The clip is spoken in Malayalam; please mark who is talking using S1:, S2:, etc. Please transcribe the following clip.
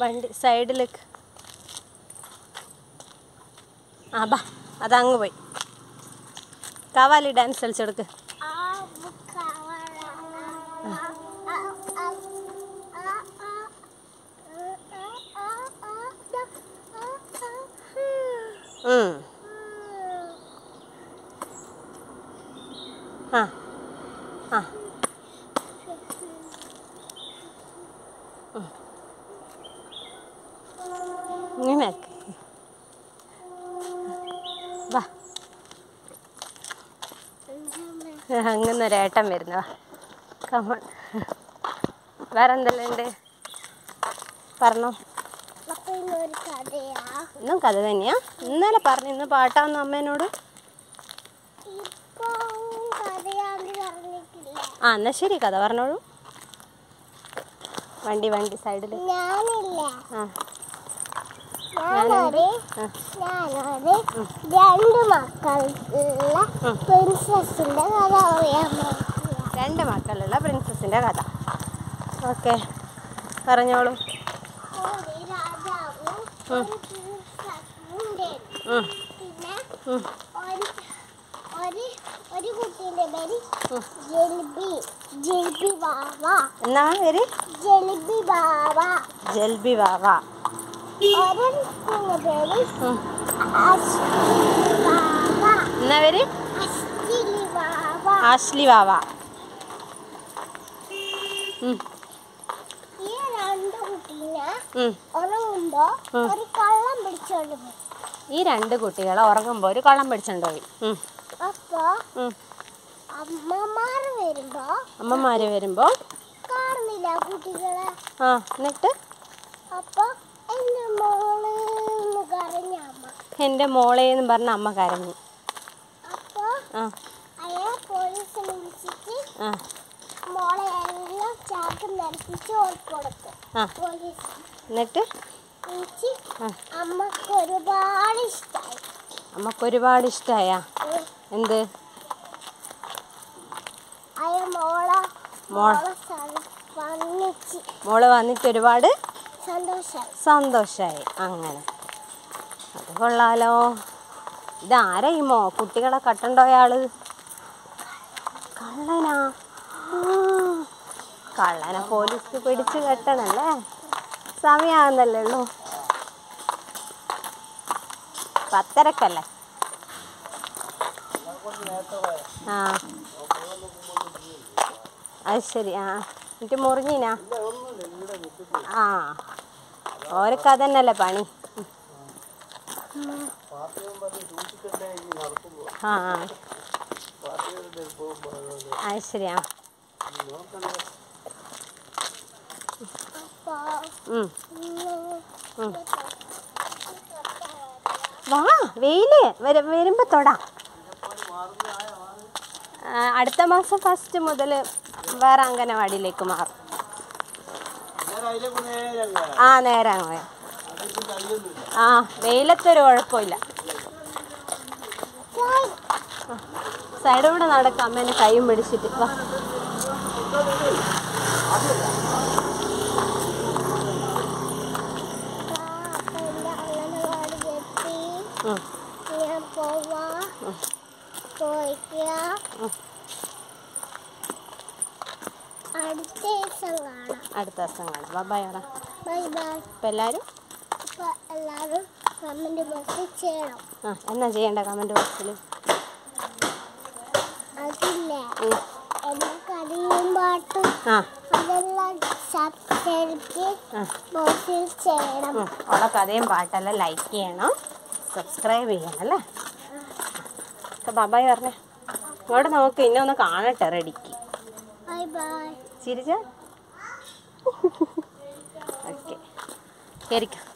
S1: വണ്ടി സൈഡിലേക്ക് ആ ബാ അതങ്ങ് പോയി കവാലി ഡാൻസ് കളിച്ചെടുക്ക് ഉം. ആ ആ ഉം. ഇങ്ങനെയൊക്കെ വാ അങ്ങനെ ഒരു ഏട്ടൻ വരുന്നതാ കമൺ വേറെ എന്തെല്ലാം ഉണ്ട് പറഞ്ഞോ
S2: അപ്പൊ ഇന്നൊരു കഥയാ
S1: ഇന്നും കഥ തന്നെയാ ഇന്നലെ പറഞ്ഞു ഇന്ന് പാട്ടാന്ന് അമ്മേനോട്
S2: ഇപ്പൊ കഥയാന്ന് പറഞ്ഞിട്ടില്ല
S1: ആ എന്നാ ശരി കഥ പറഞ്ഞോളൂ വണ്ടി വണ്ടി സൈഡിൽ
S2: ഞാനില്ല
S1: ആ
S2: ഞാനൊരു
S1: ആ.
S2: ഞാനൊരു രണ്ട് മക്കളുള്ള പ്രിൻസസിന്റെ കഥ പറയാൻ പോകുക
S1: രണ്ട് മക്കളുള്ള പ്രിൻസസിൻ്റെ കഥ ഓക്കെ പറഞ്ഞോളൂ
S2: ഒരു രാജാവും ഒരു പ്രിൻസസും ഉണ്ടായിരുന്നു.
S1: ഉം,
S2: പിന്നെ
S1: ഉം,
S2: ഒരു ഒരു ഒരു കുട്ടീൻ്റെ പേര്
S1: ഉം.
S2: ജെൽബി ജെൽബി ബാവ
S1: എന്നാ പേര്
S2: ജെൽബി ബാവ
S1: ജൽബി വാവ
S2: ഒരെണ്ണത്തിന്റെ പേര്
S1: ഉം.
S2: അശ്വിനി ബാവ
S1: എന്നാ പേര്
S2: അശ്വിനി ബാവ
S1: ആഷ്ലി വാവ ഉം,
S2: ഈ രണ്ട് കുട്ടീനെ
S1: ഉം.
S2: ഉറങ്ങുമ്പോ
S1: ഉം.
S2: ഒരു കള്ളം പിടിച്ചോണ്ട് പോയി
S1: ഈ രണ്ട് കുട്ടികളെ ഉറങ്ങുമ്പോൾ ഒരു കള്ളം പിടിച്ചോണ്ട് പോയി ഉം,
S2: അപ്പൊ
S1: ഉം.
S2: അമ്മമാർ വരുമ്പോ
S1: അമ്മമാര് വരുമ്പോൾ
S2: കാണുന്നില്ല കുട്ടികളെ
S1: ആ എന്നിട്ട്
S2: അപ്പൊ എന്റെ മോള് എന്ന് കരഞ്ഞ അമ്മ
S1: എൻ്റെ മോളേന്ന് പറഞ്ഞ അമ്മ കരഞ്ഞു
S2: അപ്പൊ
S1: ആ
S2: അയാൾ പോലീസിനെ വിളിച്ചിട്ട്
S1: ആ
S2: മോളെ എല്ലാം ചാക്ക് നിരപ്പിച്ച് കൊടുത്തു
S1: ആ
S2: പോലീസ്
S1: എന്നിട്ട്
S2: വിളിച്ച്
S1: ആ
S2: അമ്മക്ക് ഒരുപാട് ഇഷ്ടമായി
S1: അമ്മക്ക് ഒരുപാട് ഇഷ്ടമായ എന്ത്
S2: അയ മോളെ
S1: മോൾ.
S2: മോളെ സ- വന്നിച്ച്
S1: മോള് വന്നിട്ട് ഒരുപാട്
S2: സന്തോഷമായി
S1: സന്തോഷമായി അങ്ങനെ അത് കൊള്ളാലോ ഇതാരാ ഈ മോ കുട്ടികളെ കട്ടണ്ടോയാള് കള്ളനാ ആ, കള്ളനെ പോലീസ് പിടിച്ച് കെട്ടണല്ലേ സമയാകുന്നല്ലേ ഉള്ളൂ പത്തരക്കല്ലേ ആ അത് ശരി ആ എന്നിട്ട് മുറിഞ്ഞിനാ ആ ഓരൊക്കെ അതന്നല്ലേ പണി ആ ആ അത് ശരിയാ
S2: അപ്പൊ
S1: ഉം.
S2: ഇന്ന്
S1: ഉം. വാ വെയില് വര- വരുമ്പോ തൊടാ ആ, അടുത്ത മാസം ഫസ്റ്റ് മുതൽ വേറെ അംഗനവാടിയിലേക്ക് മാറും ആ നേരെ അങ്ങ് പോയാ ആ വെയിലത്തൊരു കുഴപ്പമില്ല സൈഡ് കൂടെ നടക്കാം അമ്മേനെ കൈയും പിടിച്ചിട്ട് വാ
S2: അപ്പൊ എന്റെ അംഗനവാടി എത്തി
S1: ഉം.
S2: ഞാൻ പോവാ പോയിക്കുക
S1: ഉം.
S2: അടുത്ത ദിവസം കാണാം
S1: അടുത്ത ദിവസം കാണാം ബൈ പറ
S2: ബൈ ബൈ
S1: അപ്പം എല്ലാവരും
S2: അപ്പൊ എല്ലാവരും കമന്റ് ബോക്സിൽ ചെയ്യണം
S1: ആ എന്നാ ചെയ്യേണ്ട കമൻറ്റ് ബോക്സിൽ
S2: അതില്ല എല്ലാ കഥയും പാട്ടും
S1: ആ
S2: അതെല്ലാം സബ്സ്ക്രൈബ്
S1: ആ
S2: ബോക്സിൽ ചെയ്യണം
S1: ഉം. ഉള്ള കഥയും പാട്ടെല്ലാം ലൈക്ക് ചെയ്യണം സബ്സ്ക്രൈബ് ചെയ്യണം അല്ലേ അപ്പം ബബായ് പറഞ്ഞേ ഇങ്ങോട്ട് നമുക്ക് ഇന്നെ ഒന്ന് കാണട്ടെ റെഡിക്ക്
S2: ബൈ ബൈ
S1: ചിരിച്ച ഓക്കെ ശരിക്കും